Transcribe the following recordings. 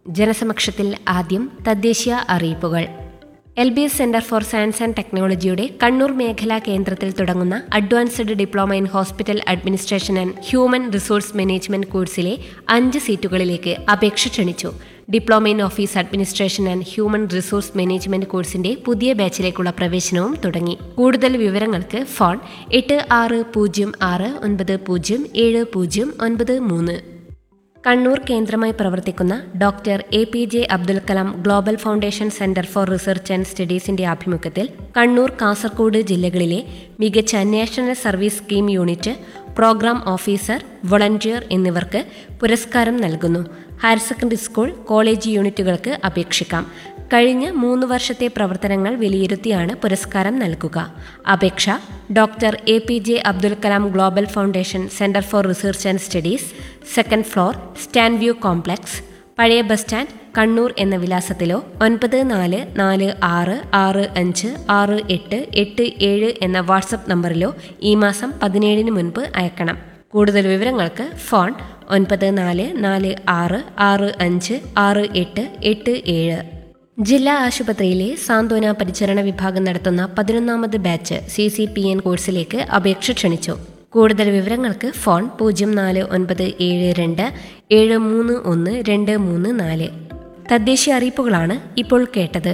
ജനസമക്ഷത്തിൽ ആദ്യം തദ്ദേശീയ അറിയിപ്പുകൾ L B S centre for science and ടെക്നോളജിയുടെ കണ്ണൂർ മേഖലാ കേന്ദ്രത്തിൽ തുടങ്ങുന്ന advanced diploma in hospital administration and human resource management കോഴ്സിലെ അഞ്ച് സീറ്റുകളിലേക്ക് അപേക്ഷ ക്ഷണിച്ചു diploma in office administration and human resource management കോഴ്സിന്റെ പുതിയ ബാച്ചിലേക്കുള്ള പ്രവേശനവും തുടങ്ങി കൂടുതൽ വിവരങ്ങൾക്ക് ഫോൺ എട്ട് ആറ് പൂജ്യം ആറ് ഒൻപത് പൂജ്യം ഏഴ് പൂജ്യം ഒൻപത് മൂന്ന് കണ്ണൂർ കേന്ദ്രമായി പ്രവർത്തിക്കുന്ന doctor A P J Abdul Kalam global foundation centre for research and സ്റ്റഡീസിന്റെ ആഭിമുഖ്യത്തിൽ കണ്ണൂർ കാസർഗോഡ് ജില്ലകളിലെ മികച്ച national service scheme unit programme officer volunteer എന്നിവർക്ക് പുരസ്കാരം നൽകുന്നു ഹയർ സെക്കൻഡറി സ്കൂൾ കോളേജ് യൂണിറ്റുകൾക്ക് അപേക്ഷിക്കാം കഴിഞ്ഞ മൂന്ന് വർഷത്തെ പ്രവർത്തനങ്ങൾ വിലയിരുത്തിയാണ് പുരസ്കാരം നൽകുക അപേക്ഷ doctor A P J Abdul Kalam global foundation centre for research and studies second floor stand view complex പഴയ ബസ് സ്റ്റാൻഡ് കണ്ണൂർ എന്ന വിലാസത്തിലോ ഒൻപത് നാല് നാല് ആറ് ആറ് അഞ്ച് ആറ് എട്ട് എട്ട് ഏഴ് എന്ന വാട്സപ്പ് നമ്പറിലോ ഈ മാസം പതിനേഴിന് മുൻപ് അയക്കണം കൂടുതൽ വിവരങ്ങൾക്ക് ഫോൺ ഒൻപത് നാല് നാല് ആറ് ആറ് അഞ്ച് ആറ് എട്ട് എട്ട് ഏഴ് ജില്ലാ ആശുപത്രിയിലെ സാന്ത്വന പരിചരണ വിഭാഗം നടത്തുന്ന പതിനൊന്നാമത് batch C C P N കോഴ്സിലേക്ക് അപേക്ഷ ക്ഷണിച്ചു കൂടുതൽ വിവരങ്ങൾക്ക് ഫോൺ പൂജ്യം നാല് ഒൻപത് ഏഴ് രണ്ട് ഏഴ് മൂന്ന് ഒന്ന് രണ്ട് മൂന്ന് നാല് തദ്ദേശീയ അറിയിപ്പുകളാണ് ഇപ്പോൾ കേട്ടത്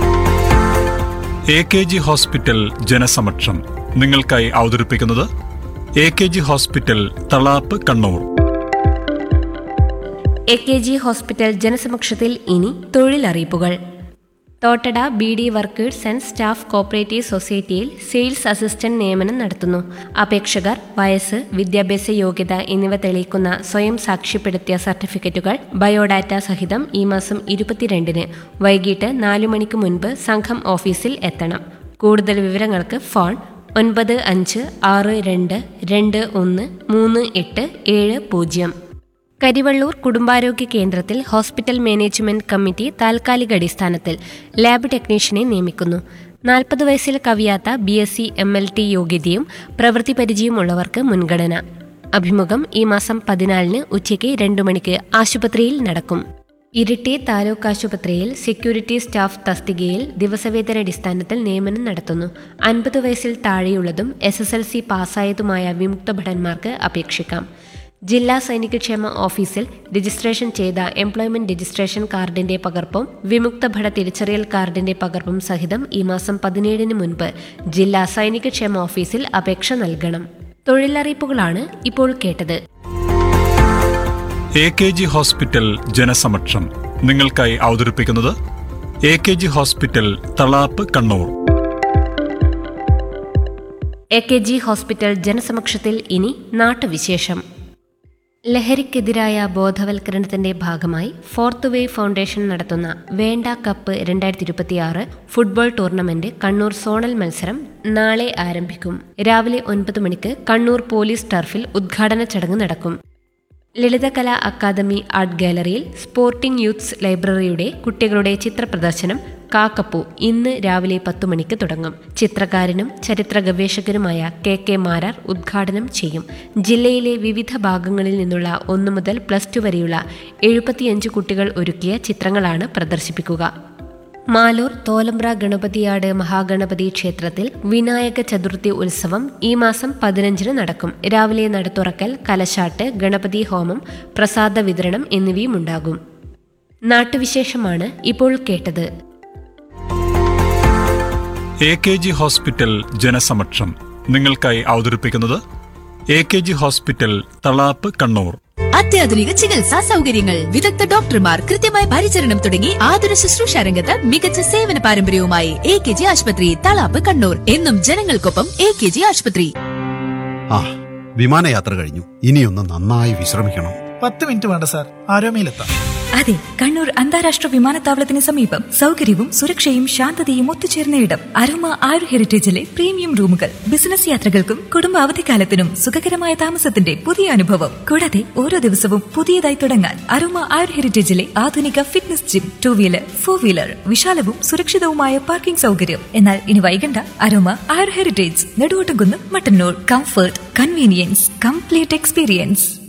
എ കെ ജി ഹോസ്പിറ്റൽ ജനസമക്ഷം നിങ്ങൾക്കായി അവതരിപ്പിക്കുന്നത് A K G hospital Thalap Kannur A K G hospital ജനസമക്ഷത്തിൽ ഇനി തൊഴിലറിയിപ്പുകൾ Thottada B D workers and staff cooperative സൊസൈറ്റിയിൽ സെയിൽസ് അസിസ്റ്റന്റ് നിയമനം നടത്തുന്നു അപേക്ഷകർ വയസ്സ് വിദ്യാഭ്യാസ യോഗ്യത എന്നിവ തെളിയിക്കുന്ന സ്വയം സാക്ഷ്യപ്പെടുത്തിയ സർട്ടിഫിക്കറ്റുകൾ ബയോഡാറ്റ സഹിതം ഈ മാസം ഇരുപത്തിരണ്ടിന് വൈകിട്ട് നാലു മണിക്ക് മുൻപ് സംഘം ഓഫീസിൽ എത്തണം കൂടുതൽ വിവരങ്ങൾക്ക് ഫോൺ ഒൻപത് അഞ്ച് ആറ് രണ്ട് രണ്ട് ഒന്ന് മൂന്ന് എട്ട് ഏഴ് പൂജ്യം കരിവള്ളൂർ കുടുംബാരോഗ്യ കേന്ദ്രത്തിൽ ഹോസ്പിറ്റൽ മാനേജ്മെന്റ് കമ്മിറ്റി താൽക്കാലിക അടിസ്ഥാനത്തിൽ ലാബ് ടെക്നീഷ്യനെ നിയമിക്കുന്നു നാൽപ്പത് വയസ്സിൽ കവിയാത്ത B S C M L T യോഗ്യതയും പ്രവൃത്തി പരിചയമുള്ളവർക്ക് മുൻഗണന അഭിമുഖം ഈ മാസം പതിനാലിന് ഉച്ചയ്ക്ക് രണ്ടു മണിക്ക് ആശുപത്രിയിൽ നടക്കും ഇരിട്ടി താലൂക്ക് ആശുപത്രിയിൽ സെക്യൂരിറ്റി സ്റ്റാഫ് തസ്തികയിൽ ദിവസവേതന അടിസ്ഥാനത്തിൽ നിയമനം നടത്തുന്നു അൻപത് വയസ്സിൽ താഴെയുള്ളതും എസ് എസ് എൽ സി പാസ്സായതുമായ വിമുക്ത ഭടന്മാർക്ക് അപേക്ഷിക്കാം ജില്ലാ സൈനികക്ഷേമ ഓഫീസിൽ രജിസ്ട്രേഷൻ ചെയ്ത എംപ്ലോയ്മെന്റ് രജിസ്ട്രേഷൻ കാർഡിന്റെ പകർപ്പും വിമുക്ത ഭട തിരിച്ചറിയൽ കാർഡിന്റെ പകർപ്പും സഹിതം ഈ മാസം പതിനേഴിന് മുൻപ് ജില്ലാ സൈനികക്ഷേമ ഓഫീസിൽ അപേക്ഷ നൽകണം തൊഴിലറിയിപ്പുകളാണ് ഇപ്പോൾ കേട്ടത് എ കെ ജി ഹോസ്പിറ്റൽ ജനസമക്ഷം നിങ്ങൾക്കായി അവതരിപ്പിക്കുന്നത് A K G hospital Thalap Kannur A K G hospital ജനസമക്ഷത്തിൽ ഇനി നാട്ടുവിശേഷം ലഹരിക്കെതിരായ ബോധവൽക്കരണത്തിന്റെ ഭാഗമായി ഫോർത്ത് വേ ഫൗണ്ടേഷൻ നടത്തുന്ന വേണ്ട കപ്പ് രണ്ടായിരത്തി ഇരുപത്തിയാറ് ഫുട്ബോൾ ടൂർണമെന്റ് കണ്ണൂർ സോണൽ മത്സരം നാളെ ആരംഭിക്കും രാവിലെ ഒൻപത് മണിക്ക് കണ്ണൂർ പോലീസ് ടർഫിൽ ഉദ്ഘാടന ചടങ്ങ് നടക്കും Lalithakala academy art gallery sporting youths ലൈബ്രറിയുടെ കുട്ടികളുടെ ചിത്രപ്രദർശനം കാക്കപ്പൂ ഇന്ന് രാവിലെ പത്തു മണിക്ക് തുടങ്ങും ചിത്രകാരനും ചരിത്ര ഗവേഷകനുമായ കെ കെ മാരാർ ഉദ്ഘാടനം ചെയ്യും ജില്ലയിലെ വിവിധ ഭാഗങ്ങളിൽ നിന്നുള്ള ഒന്നു മുതൽ പ്ലസ് ടു വരെയുള്ള എഴുപത്തിയഞ്ച് കുട്ടികൾ ഒരുക്കിയ ചിത്രങ്ങളാണ് പ്രദർശിപ്പിക്കുക മാലൂർ തോലമ്പ്ര ഗണപതിയാട് മഹാഗണപതി ക്ഷേത്രത്തിൽ വിനായക ചതുർത്ഥി ഉത്സവം ഈ മാസം പതിനഞ്ചിന് നടക്കും രാവിലെ നട തുറക്കൽ കലശാട്ട് ഗണപതി ഹോമം പ്രസാദ വിതരണം എന്നിവയും ഉണ്ടാകും നാട്ടുവിശേഷമാണ് ഇപ്പോൾ കേട്ടത് എ കെ ജി ഹോസ്പിറ്റൽ ജനസമക്ഷം നിങ്ങൾക്കായി അവതരിപ്പിക്കുന്നത് A K G hospital Thalap Kannur അത്യാധുനിക ചികിത്സാ സൗകര്യങ്ങൾ വിദഗ്ധ ഡോക്ടർമാർ കൃത്യമായ പരിചരണം തുടങ്ങി ആതുര ശുശ്രൂഷ രംഗത്ത് മികച്ച സേവന പാരമ്പര്യവുമായി എ കെ ജി ആശുപത്രി തളാപ്പ് കണ്ണൂർ എന്നും ജനങ്ങൾക്കൊപ്പം എ കെ ജി ആശുപത്രി ആ വിമാനയാത്ര കഴിഞ്ഞു ഇനിയൊന്ന് നന്നായി വിശ്രമിക്കണം പത്ത് മിനിറ്റ് വേണ്ട സാർ ആരോമയിലെത്താം അതെ കണ്ണൂർ അന്താരാഷ്ട്ര വിമാനത്താവളത്തിന് സമീപം സൗകര്യവും സുരക്ഷയും ശാന്തതയും ഒത്തുചേർന്ന ഇടം അരോമ ആയുർ ഹെറിറ്റേജിലെ പ്രീമിയം റൂമുകൾ ബിസിനസ് യാത്രകൾക്കും കുടുംബ അവധിക്കാലത്തിനും സുഖകരമായ താമസത്തിന്റെ പുതിയ അനുഭവം കൂടാതെ ഓരോ ദിവസവും പുതിയതായി തുടങ്ങാൻ അരോമ ആയുർ ഹെറിറ്റേജിലെ ആധുനിക fitness gym two wheeler four wheeler വിശാലവും സുരക്ഷിതവുമായ പാർക്കിംഗ് സൗകര്യം എന്നാൽ ഇനി വൈകണ്ട Aroma Ayur Heritage Neduvottumkunnu Mattannur comfort convenience complete experience